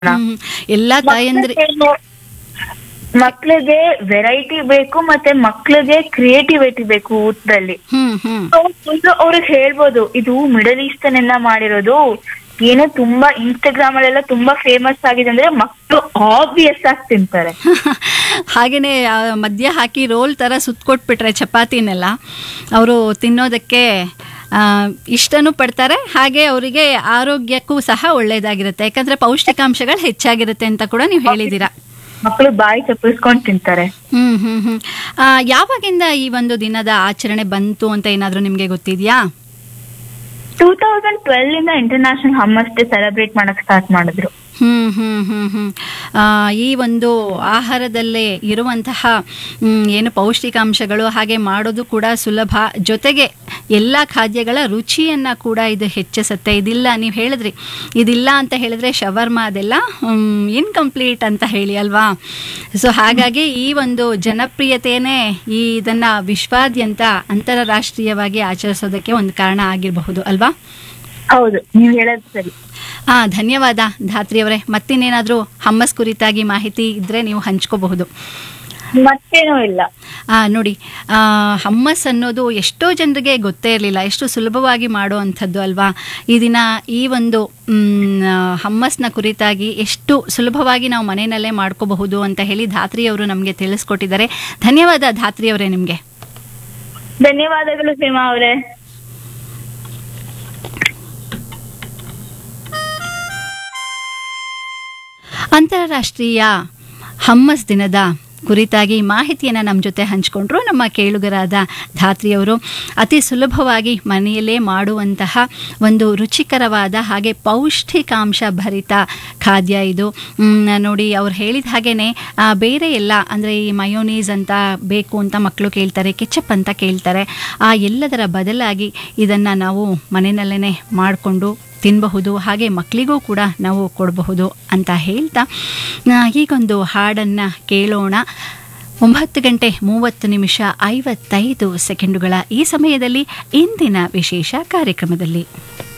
ಹ್ಮ್. ಎಲ್ಲಾ ತಾಯಂದ್ರಿ ಮಕ್ಳಿಗೆ ವೆರೈಟಿ ಬೇಕು ಮತ್ತೆ ಮಕ್ಳಿಗೆ ಕ್ರಿಯೇಟಿವಿಟಿ ಬೇಕು ಊಟದಲ್ಲಿ ಹ್ಮ್ ಹ್ಮ್ ಫುಲ್ ಅವ್ರಿಗೆ ಹೇಳ್ಬೋದು ಇದು ಮಿಡಲ್ ಈಸ್ಟರ್ನ್ ಎಲ್ಲ ಮಾಡಿರೋದು ಏನೋ ತುಂಬಾ ಇನ್ಸ್ಟಾಗ್ರಾಮ್ ಅಲ್ಲೆಲ್ಲ ತುಂಬಾ ಫೇಮಸ್ ಆಗಿದೆ ಅಂದ್ರೆ ಮಕ್ಳು ಆಬ್ವಿಯಸ್ ಆಗಿ ತಿಂತಾರೆ ಹಾಗೇನೆ ಆ, ಮಧ್ಯ ಹಾಕಿ ರೋಲ್ ತರ ಸುತ್ಕೊಟ್ಬಿಟ್ರೆ ಚಪಾತಿನೆಲ್ಲ ಅವರು ತಿನ್ನೋದಕ್ಕೆ ಆ, ಇಷ್ಟನೂ ಪಡ್ತಾರೆ ಹಾಗೆ ಅವರಿಗೆ ಆರೋಗ್ಯಕ್ಕೂ ಸಹ ಒಳ್ಳೇದಾಗಿರುತ್ತೆ ಯಾಕಂದ್ರೆ ಪೌಷ್ಟಿಕಾಂಶಗಳು ಹೆಚ್ಚಾಗಿರುತ್ತೆ ಅಂತ ಕೂಡ ನೀವು ಹೇಳಿದ್ದೀರಾ ಮಕ್ಳು ಬಾಯಿ ಚಪ್ಪಿಸ್ಕೊಂಡ್ ತಿಂತಾರೆ ಹ್ಮ್ ಹ್ಮ್ ಹ್ಮ್ ಆ, ಯಾವಾಗಿಂದ ಈ ಒಂದು ದಿನದ ಆಚರಣೆ ಬಂತು ಅಂತ ಏನಾದ್ರೂ ನಿಮ್ಗೆ ಗೊತ್ತಿದ್ಯಾ ಟೂ ತೌಸಂಡ್ ಟ್ವೆಲ್ ಇಂದ ಇಂಟರ್ನ್ಯಾಷನಲ್ ಹಮ್ಮಸ್ ಡೇ ಸೆಲೆಬ್ರೇಟ್ ಮಾಡಕ್ ಸ್ಟಾರ್ಟ್ ಮಾಡಿದ್ರು ಹ್ಮ್ ಹ್ಮ್ ಹ್ಮ್ ಹ್ಮ್ ಆ, ಈ ಒಂದು ಆಹಾರದಲ್ಲೇ ಇರುವಂತಹ ಮ್, ಏನು ಪೌಷ್ಟಿಕಾಂಶಗಳು ಹಾಗೆ ಮಾಡೋದು ಕೂಡ ಸುಲಭ ಜೊತೆಗೆ ಎಲ್ಲ ಖಾದ್ಯಗಳ ರುಚಿಯನ್ನ ಕೂಡ ಇದು ಹೆಚ್ಚಿಸುತ್ತೆ ಇದಿಲ್ಲ ನೀವು ಹೇಳಿದ್ರಿ ಇದಿಲ್ಲ ಅಂತ ಹೇಳಿದ್ರೆ ಶವರ್ಮ ಅದೆಲ್ಲ ಇನ್ಕಂಪ್ಲೀಟ್ ಅಂತ ಹೇಳಿ ಅಲ್ವಾ ಸೊ ಹಾಗಾಗಿ ಈ ಒಂದು ಜನಪ್ರಿಯತೆಯೇ ಈ ಇದನ್ನ ವಿಶ್ವಾದ್ಯಂತ ಅಂತಾರಾಷ್ಟ್ರೀಯವಾಗಿ ಆಚರಿಸೋದಕ್ಕೆ ಒಂದು ಕಾರಣ ಆಗಿರಬಹುದು ಅಲ್ವಾ ಹೌದು ನೀವ್ ಹೇಳೋದು ಸರಿ ಆ ಧನ್ಯವಾದ ಧಾತ್ರಿಯವರೇ ಮತ್ತಿನ್ನೇನಾದರೂ ಹಮ್ಮಸ್ ಕುರಿತಾಗಿ ಮಾಹಿತಿ ಇದ್ರೆ ನೀವು ಹಂಚ್ಕೋಬಹುದು ಮತ್ತೇನೂ ಇಲ್ಲ ಆ ನೋಡಿ ಆ, ಹಮ್ಮಸ್ ಅನ್ನೋದು ಎಷ್ಟೋ ಜನರಿಗೆ ಗೊತ್ತೇ ಇರಲಿಲ್ಲ ಎಷ್ಟು ಸುಲಭವಾಗಿ ಮಾಡುವಂಥದ್ದು ಅಲ್ವಾ ಈ ದಿನ ಈ ಒಂದು ಮ್, ಆ, ಹಮ್ಮಸ್ನ ಕುರಿತಾಗಿ ಎಷ್ಟು ಸುಲಭವಾಗಿ ನಾವು ಮನೆಯಲ್ಲೇ ಮಾಡ್ಕೋಬಹುದು ಅಂತ ಹೇಳಿ ಧಾತ್ರಿಯವರು ನಮಗೆ ತಿಳಿಸ್ಕೊಟ್ಟಿದ್ದಾರೆ ಧನ್ಯವಾದ ಧಾತ್ರಿಯವರೇ ನಿಮಗೆ ಧನ್ಯವಾದಗಳು ಸೀಮಾ ಅವರೇ ಅಂತಾರಾಷ್ಟ್ರೀಯ ಹಮ್ಮಸ್ ದಿನದ ಕುರಿತಾಗಿ ಮಾಹಿತಿಯನ್ನು ನಮ್ಮ ಜೊತೆ ಹಂಚಿಕೊಂಡ್ರು ನಮ್ಮ ಕೇಳುಗರಾದ ಧಾತ್ರಿಯವರು ಅತಿ ಸುಲಭವಾಗಿ ಮನೆಯಲ್ಲೇ ಮಾಡುವಂತಹ ಒಂದು ರುಚಿಕರವಾದ ಹಾಗೆ ಪೌಷ್ಟಿಕಾಂಶ ಭರಿತ ಖಾದ್ಯ ಇದು ಮ್, ನೋಡಿ ಅವ್ರು ಹೇಳಿದ ಹಾಗೇನೆ ಆ, ಬೇರೆ ಎಲ್ಲ ಅಂದರೆ ಈ ಮಯೋನೀಸ್ ಅಂತ ಬೇಕು ಅಂತ ಮಕ್ಕಳು ಕೇಳ್ತಾರೆ ಕೆಚಪ್ ಅಂತ ಕೇಳ್ತಾರೆ ಆ ಎಲ್ಲದರ ಬದಲಾಗಿ ಇದನ್ನು ನಾವು ಮನೆಯಲ್ಲೇ ಮಾಡಿಕೊಂಡು ತಿನ್ನಬಹುದು ಹಾಗೆ ಮಕ್ಕಳಿಗೂ ಕೂಡ ನಾವು ಕೊಡಬಹುದು ಅಂತ ಹೇಳ್ತಾ ಆ, ಈಗೊಂದು ಹಾಡನ್ನು ಕೇಳೋಣ ಒಂಬತ್ತು ಗಂಟೆ ಮೂವತ್ತು ನಿಮಿಷ ಐವತ್ತೈದು ಸೆಕೆಂಡುಗಳ ಈ ಸಮಯದಲ್ಲಿ ಇಂದಿನ ವಿಶೇಷ ಕಾರ್ಯಕ್ರಮದಲ್ಲಿ